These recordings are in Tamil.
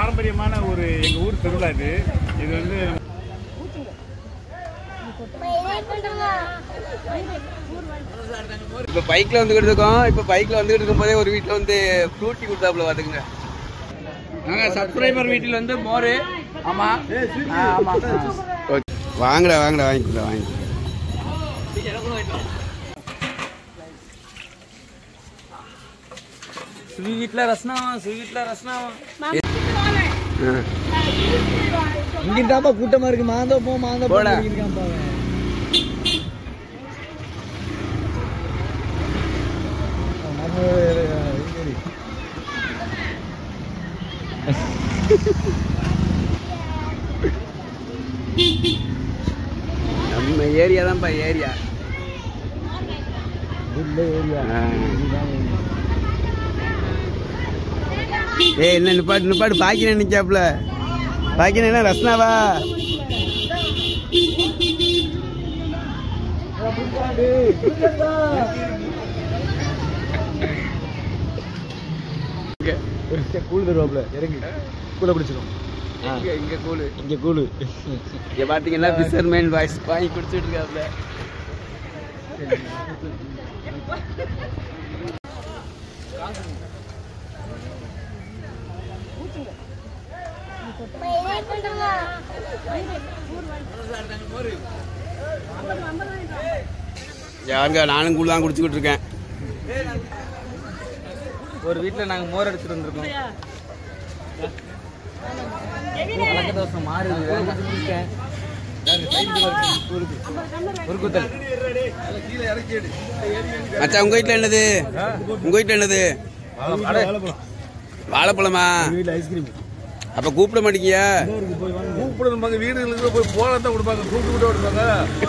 பாரம்பரியமான ஒரு எங்கள் ஊர் திருவிழா இது இது வந்து இப்போ பைக்கில் வந்துக்கிட்டு இருக்கோம் இப்போ பைக்கில் வந்துக்கிட்டு இருக்கும்போதே ஒரு வீட்டில் வந்து ஃப்ரூட்டி கொடுத்தாப்புல பார்த்துக்குங்க நாங்கள் சப்ஸ்கிரைபர் வீட்டில் வந்து மோர் ஆமாம் ஆமாம் ஓகே வாங்கடா வாங்கடா வாங்கிக்கலாம் வாங்கி ஸ்வீட்ல ரசனாவா ஸ்வீட்ல ரசனாவா இங்கிட்டாப்பா கூட்டமா இருக்கு மாந்தோ போ மாந்தோ போ போடா. இருக்கான்ப்பா அவன். நம்ம இது நம்ம ஏரியா தான்ப்பா ஏரியா உள்ள ஏரியா ஆ. ஏய் என்ன நிப்பாட்டு நிப்பாட்டு பாக்கின நிக்காப்ல பாக்கின என்ன ரஸ்னாவா இங்க ஒரு ஸ்டெப் கூழ் தருவாப்ல இறங்கி கூட பிடிச்சிரும் இங்க இங்க கூழு இங்க கூழு இங்க பாத்தீங்கன்னா பிசர்மேன் வாய்ஸ் வாங்கி குடிச்சிட்டு இருக்காப்ல யாருங்க நானும் கூழ் தான் குடிச்சுக்கிட்டு இருக்கேன் ஒரு வீட்ல நாங்க மோர் எடுத்துட்டு வந்திருக்கோம் பழக்க தோசை மாறுது குறுக்குத்தல் மச்சான் உங்க வீட்டுல என்னது உங்க வீட்டுல என்னது வாழைப்பழமா வீட்டுல ஐஸ்கிரீம் அப்ப கூப்பிட மாட்டீங்க கூப்பிடுவாங்க வீடுகளுக்கு போய் போலாம் தான் கொடுப்பாங்க கூப்பிட்டு விட்டு கொடுப்பாங்க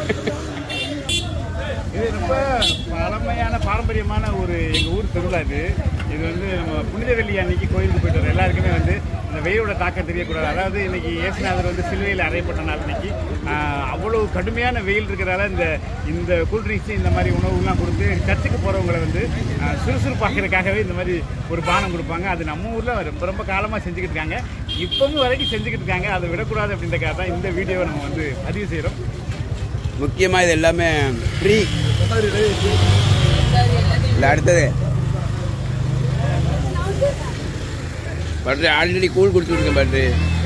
இது ரொம்ப பழமையான பாரம்பரியமான ஒரு எங்கள் ஊர் திருவிழா இது இது வந்து நம்ம புனித வெள்ளி அன்னைக்கு கோயிலுக்கு போயிட்டு வர எல்லாருக்குமே வந்து இந்த வெயிலோட தாக்கம் தெரியக்கூடாது அதாவது இன்னைக்கு இயேசுநாதர் வந்து சிலுவையில் அறையப்பட்ட நாள் இன்னைக்கு ஆஹ், அவ்வளவு கடுமையான வெயில் இருக்கிறதால இந்த இந்த கூல்ட்ரிங்க்ஸ் இந்த மாதிரி உணவுலாம் கொடுத்து சர்ச்சுக்கு போகிறவங்களை வந்து ஆஹ், சுறுசுறுப்பாக்கிறதுக்காகவே இந்த மாதிரி ஒரு பானம் கொடுப்பாங்க அது நம்ம ஊரில் ரொம்ப ரொம்ப காலமாக செஞ்சுக்கிட்டு இருக்காங்க இப்பவும் வரைக்கும் செஞ்சுக்கிட்டு இருக்காங்க அதை விடக்கூடாது அப்படின்றக்காக தான் இந்த வீடியோவை நம்ம வந்து பதிவு செய்கிறோம் முக்கியமா இது எல்லாமே ஃப்ரீ இல்ல அடுத்தது பட்ரு ஆல்ரெடி கூழ் குடிச்சுட்டு இருக்கேன் பட்ரு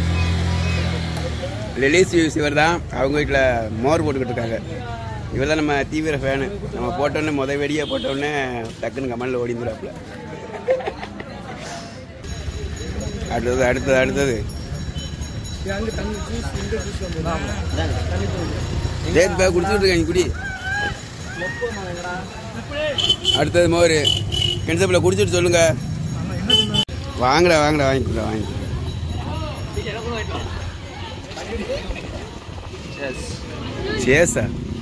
லெலிஸ் இவர் தான் அவங்க வீட்டில் மோர் போட்டுக்கிட்டு இருக்காங்க இவர் தான் நம்ம தீவிர ஃபேனு நம்ம போட்டோன்னே முத வெடியை போட்டோடனே டக்குன்னு கமலில் ஓடிந்துடாப்புல அடுத்தது அடுத்தது அடுத்தது சேர்த்து போய் குடிச்சுட்டு இருக்கேன் குடி அடுத்தது மோர் கெண்டப்பில் குடிச்சிட்டு சொல்லுங்க வாங்கடா வாங்கடா வாங்கிக்கலாம் வாங்கி சேஸா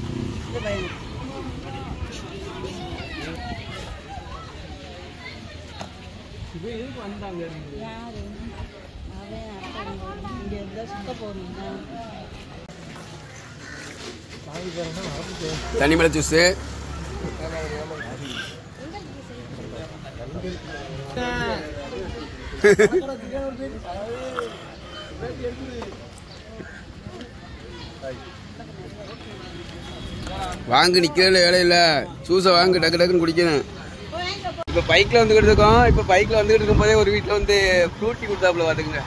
தனிமலை ஜூஸு வாங்க நிக்கிறதுல வேலை இல்ல ஜூஸை வாங்க டக்கு டக்குன்னு குடிக்கணும் இப்போ பைக்கில் வந்துக்கிட்டு இருக்கோம் இப்போ பைக்கில் வந்துக்கிட்டு இருக்கும்போதே ஒரு வீட்டில் வந்து ஃப்ரூட்டி கொடுத்தாப்புல பார்த்துக்குங்க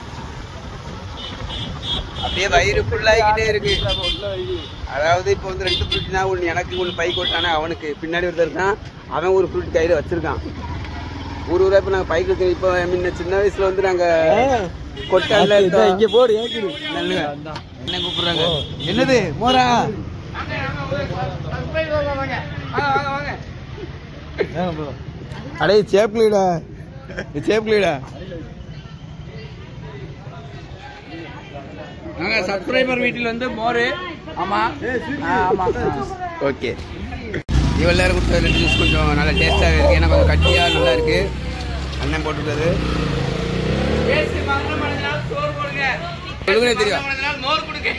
அப்படியே வயிறு ஃபுல்லாகிக்கிட்டே இருக்கு அதாவது இப்போ வந்து ரெண்டு ஃப்ரூட்னா ஒன்று எனக்கு ஒன்று பைக் ஓட்டானே அவனுக்கு பின்னாடி ஒருத்தர் இருக்கான் அவன் ஒரு ஃப்ரூட் கையில் வச்சிருக்கான் ஊர் ஊரா இப்போ நாங்கள் பைக் இப்போ முன்ன சின்ன வயசுல வந்து நாங்கள் கொட்டால இங்க போடு ஏக்கிடு நல்ல என்ன கூப்பிடுறாங்க என்னது மோரா அடே சேப்லீடா சேப்லீடா நாங்க சப்ஸ்கிரைபர் வீட்டில் வந்து மோர் ஆமா ஆமா ஓகே இவ்வளோ நேரம் கொடுத்த ரெண்டு ஜூஸ் கொஞ்சம் நல்லா டேஸ்ட்டாக இருக்குது ஏன்னா கொஞ்சம் கட்டியாக நல்லா இருக்குது அண்ணன் போட்டுருக்காரு சொல்லுங்க தெரியும் மோர் கொடுங்க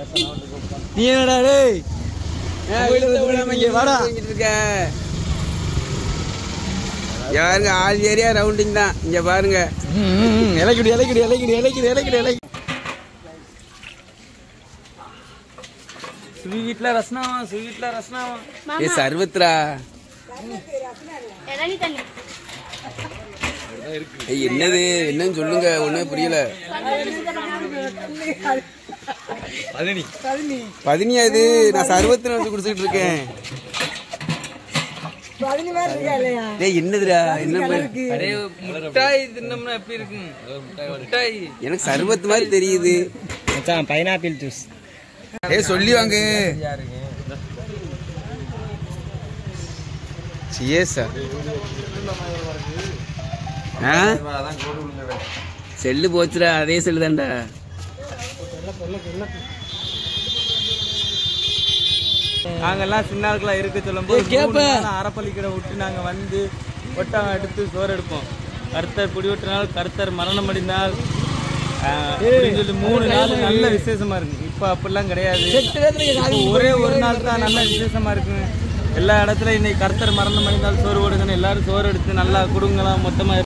நீ என்னடா டேய் கோயில வந்து விடாம இங்க வாடா. தூங்கிட்டு இருக்க யாருங்க ஆல் ஏரியா ரவுண்டிங் தான் இங்க பாருங்க இலைக்குடி இலைக்குடி இலைக்குடி இலைக்குடி இலைக்குடி இலை ஸ்வீட்ல ரசனாவா ஸ்வீட்ல ரசனாவா ஏ சர்வத்ரா இளநீ தண்ணி ஏய், என்னது என்னன்னு சொல்லுங்க ஒண்ணுமே புரியல பதினியா இது நான் சர்வத்துல வந்து குடிச்சிட்டு இருக்கேன் டேய் என்னதுடா என்ன ப- அடே முட்டாய் தின்னோம்னா எப்படி இருக்கும் முட்டாய் எனக்கு சர்வத் மாதிரி தெரியுது மச்சான் பைனாப்பிள் ஜூஸ் ஏய் சொல்லி வாங்க சியேசா ஆ செல்லு போச்சுடா அதே செல்லு தான்டா நாங்கெல்லாம் சின்ன ஆட்களா இருக்க சொல்லும் போது அறப்பள்ளிக்கடை விட்டு நாங்க வந்து ஒட்டகம் எடுத்து சோறு எடுப்போம் கர்த்தர் குடிவெட்டினால் கர்த்தர் மரணம் அடைந்தால் ஆஹ், அப்படின்னு சொல்லி மூணு நாள் நல்ல விசேஷமா இருக்கு இப்ப அப்படிலாம் கிடையாது இப்போ ஒரே ஒரு நாள் தான் நல்ல விசேஷமா இருக்கு எல்லா இடத்துல இன்னைக்கு கர்த்தர் மரணம் அடைந்தால் சோறு கொடுங்கன்னு எல்லாரும் சோறு எடுத்து நல்லா கொடுங்கலாம் மொத்தமா